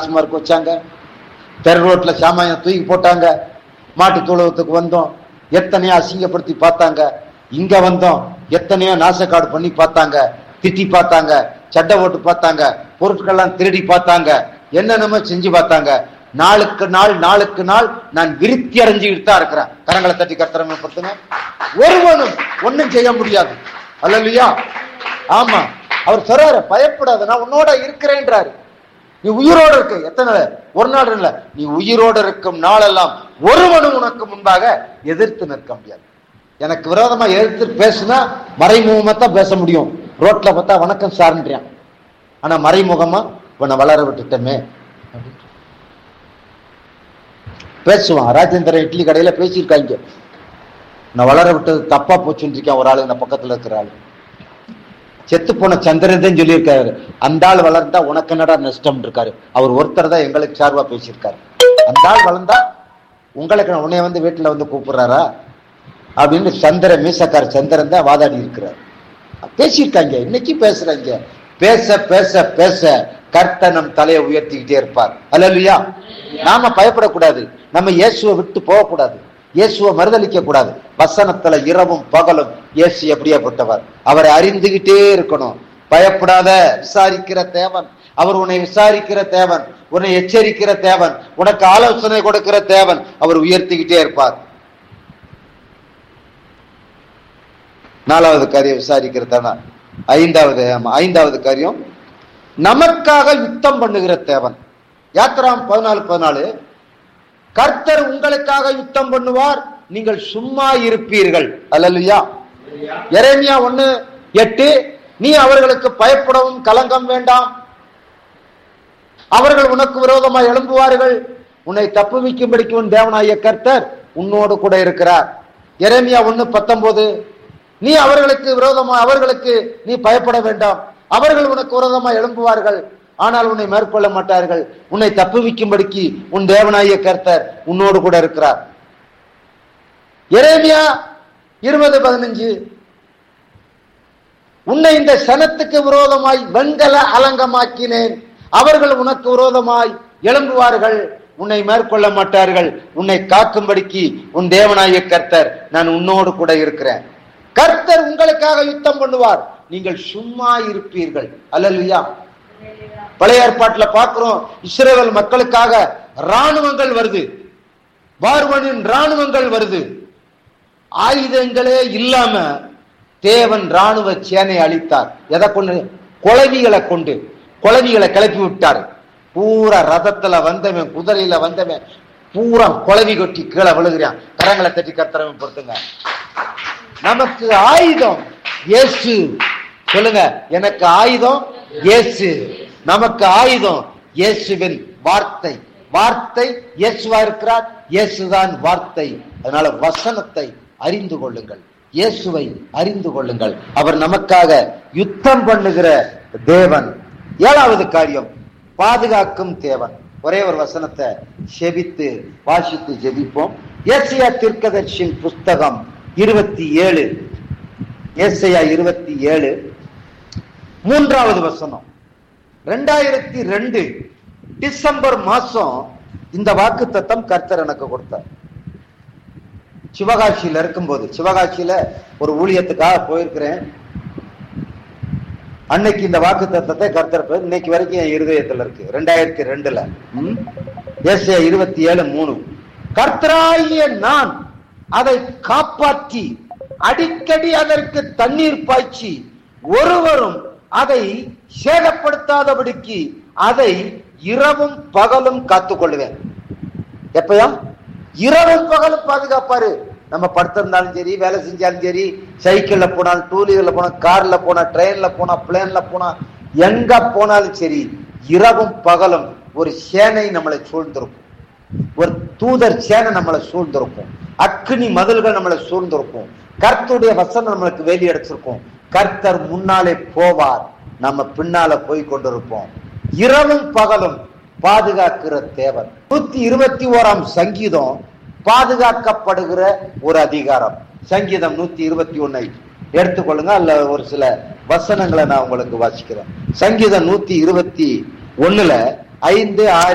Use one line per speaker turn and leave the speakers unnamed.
டாஸ்மார்க் வச்சாங்க தெரு ரோட்ல சாமானியம் தூக்கி போட்டாங்க மாட்டு தொழுவத்துக்கு வந்தோம் எத்தனையோ அசிங்கப்படுத்தி பார்த்தாங்க இங்க வந்தோம் எத்தனையோ நாசக்காடு பண்ணி பார்த்தாங்க திட்டி பார்த்தாங்க சட்டை போட்டு பார்த்தாங்க பொருட்கள்லாம் திருடி பார்த்தாங்க என்னென்னமோ செஞ்சு பார்த்தாங்க நாளுக்கு நாள் நாளுக்கு நாள் நான் விருத்தி அடைஞ்சுக்கிட்டு தான் இருக்கிறேன் கரங்களை தட்டி கத்திரமே பொறுத்துங்க ஒருவனும் ஒண்ணும் செய்ய முடியாது அல்லையா ஆமா அவர் சொல்றாரு பயப்படாத நான் உன்னோட இருக்கிறேன்றாரு நீ உயிரோட இருக்க எத்தனை நாள்? ஒரு நாள் இல்ல நீ உயிரோட இருக்கும் நாளெல்லாம் ஒருவனும் உனக்கு முன்பாக எதிர்த்து நிற்க முடியாது எனக்கு விரோதமா எதிர்த்து பேசுனா மறைமுகமா தான் பேச முடியும் ரோட்ல பார்த்தா வணக்கம் சார்ன்றான் ஆனா மறைமுகமா உன்னை வளர விட்டுட்டமே பேசுவான் ராஜேந்திரன் இட்லி கடையில பேசியிருக்காங்க நான் வளர விட்டது தப்பா போச்சுன்னு இருக்கேன் ஒரு ஆளு இந்த பக்கத்துல இருக்கிற ஆளு செத்து போன சந்திரன் தான் சொல்லியிருக்காரு அந்த ஆள் வளர்ந்தா உனக்கு என்னடா நஷ்டம் இருக்காரு அவர் ஒருத்தர் தான் எங்களுக்கு சார்பா பேசியிருக்காரு அந்த ஆள் வளர்ந்தா உங்களுக்கு உன்னைய வந்து வீட்டுல வந்து கூப்பிடுறாரா அப்படின்னு சந்திரன் மீசக்கார சந்திரன் தான் வாதாடி இருக்கிறார் பேசியிருக்காங்க இன்னைக்கு பேசுறாங்க பேச பேச பேச கர்த்தனம் தலையை உயர்த்திக்கிட்டே இருப்பார் அல்லையா நாம பயப்படக்கூடாது நம்ம இயேசுவை விட்டு போகக்கூடாது இயேசுவை மறுதளிக்க கூடாது வசனத்துல இரவும் பகலும் இயேசு எப்படியாப்பட்டவர் அவரை அறிந்துகிட்டே இருக்கணும் பயப்படாத விசாரிக்கிற தேவன் அவர் உன்னை விசாரிக்கிற தேவன் உன்னை எச்சரிக்கிற தேவன் உனக்கு ஆலோசனை கொடுக்கிற தேவன் அவர் உயர்த்திக்கிட்டே இருப்பார் நாலாவது காரியம் விசாரிக்கிறதானா ஐந்தாவது ஆமா, ஐந்தாவது காரியம் நமக்காக யுத்தம் பண்ணுகிற தேவன் யாத்திராம் பதினாலு பதினாலு கர்த்தர் உங்களுக்காக யுத்தம் பண்ணுவார் நீங்கள் சும்மா இருப்பீர்கள் அல்லலுயா எரேமியா ஒண்ணு எட்டு நீ அவர்களுக்கு பயப்படவும் கலங்கம் வேண்டாம் அவர்கள் உனக்கு விரோதமாய் எழும்புவார்கள் உன்னை தப்புவிக்கும்படிக்கு உன் தேவனாய கர்த்தர் உன்னோடு கூட இருக்கிறார் எரேமியா ஒண்ணு பத்தொன்பது நீ அவர்களுக்கு விரோதமா அவர்களுக்கு நீ பயப்பட வேண்டாம் அவர்கள் உனக்கு விரோதமா எழும்புவார்கள் ஆனால் உன்னை மேற்கொள்ள மாட்டார்கள் உன்னை தப்புவிக்கும்படிக்கு உன் தேவனாய கர்த்தர் உன்னோடு கூட இருக்கிறார் எரேமியா இருபது பதினஞ்சு உன்னை இந்த சனத்துக்கு விரோதமாய் வெண்கல அலங்கமாக்கினேன் அவர்கள் உனக்கு விரோதமாய் எழும்புவார்கள் உன்னை மேற்கொள்ள மாட்டார்கள் உன்னை காக்கும்படிக்கு உன் தேவனாய கர்த்தர் நான் உன்னோடு கூட இருக்கிறேன் கர்த்தர் உங்களுக்காக யுத்தம் பண்ணுவார் நீங்கள் சும்மா இருப்பீர்கள் அல்லல்லையா பழைய ஏற்பாட்டுல பார்க்கிறோம் இஸ்ரேல் மக்களுக்காக ராணுவங்கள் வருது பார்வனின் ராணுவங்கள் வருது ஆயுதங்களே இல்லாம தேவன் ராணுவ சேனை அளித்தார் எதை கொண்டு குழவிகளை கொண்டு குழவிகளை கிளப்பி விட்டார் பூரா ரதத்துல வந்தவன் குதிரையில வந்தவன் பூரா குழவி கொட்டி கீழே விழுகிறான் கரங்களை தட்டி கத்துறவன் பொறுத்துங்க நமக்கு ஆயுதம் இயேசு சொல்லுங்க எனக்கு ஆயுதம் இயேசு நமக்கு ஆயுதம் இயேசுவின் வார்த்தை வார்த்தை இயேசுவா இருக்கிறார் இயேசுதான் வார்த்தை அதனால வசனத்தை அறிந்து கொள்ளுங்கள் இயேசுவை அறிந்து கொள்ளுங்கள் அவர் நமக்காக யுத்தம் பண்ணுகிற தேவன் ஏழாவது காரியம் பாதுகாக்கும் தேவன் ஒரே ஒரு வசனத்தை செபித்து வாசித்து ஜெபிப்போம் ஏசியா தீர்க்கதர்ஷின் புஸ்தகம் இருபத்தி ஏழு ஏசையா இருபத்தி ஏழு மூன்றாவது வசனம் ரெண்டாயிரத்தி ரெண்டு டிசம்பர் மாசம் இந்த வாக்கு தத்தம் கர்த்தர் எனக்கு கொடுத்தார் சிவகாசியில இருக்கும்போது சிவகாசியில ஒரு ஊழியத்துக்காக போயிருக்கிறேன் அன்னைக்கு இந்த வாக்கு தத்தத்தை கர்த்தர் பேர் இன்னைக்கு வரைக்கும் என் இருதயத்துல இருக்கு ரெண்டாயிரத்தி ரெண்டுல ம்? ஏசாயா இருபத்தி ஏழு மூணு கர்த்தராகிய நான் அதை காப்பாற்றி அடிக்கடி அதற்கு தண்ணீர் பாய்ச்சி ஒருவரும் அதை சேதப்படுத்தாதபடிக்கு அதை இரவும் பகலும் காத்துக் கொள்வேன் எப்பயா இரவும் பகலும் பாதுகாப்பாரு நம்ம படுத்திருந்தாலும் சரி வேலை செஞ்சாலும் சரி சைக்கிள்ல போனாலும் டூ வீலர்ல போனா கார்ல போனா ட்ரெயின்ல போனா பிளேன்ல போனா எங்க போனாலும் சரி இரவும் பகலும் ஒரு சேனை நம்மளை சூழ்ந்திருக்கும் ஒரு தூதர் சேனை நம்மளை சூழ்ந்திருக்கும் அக்னி மதில்கள் நம்மளை சூழ்ந்திருக்கும் கர்த்தருடைய வசனம் நம்மளுக்கு வேலி அடைச்சிருக்கும் கர்த்தர் முன்னாலே போவார் நம்ம பின்னால போய் கொண்டிருப்போம் இரவும் பகலும் பாதுகாக்கிற தேவன் நூத்தி இருபத்தி ஓராம் சங்கீதம் பாதுகாக்கப்படுகிற ஒரு அதிகாரம் சங்கீதம் நூத்தி இருபத்தி ஒன்னை எடுத்துக்கொள்ளுங்க அல்ல ஒரு சில வசனங்களை நான் உங்களுக்கு வாசிக்கிறேன் சங்கீதம் நூத்தி இருபத்தி ஒண்ணுல ஐந்து ஆறு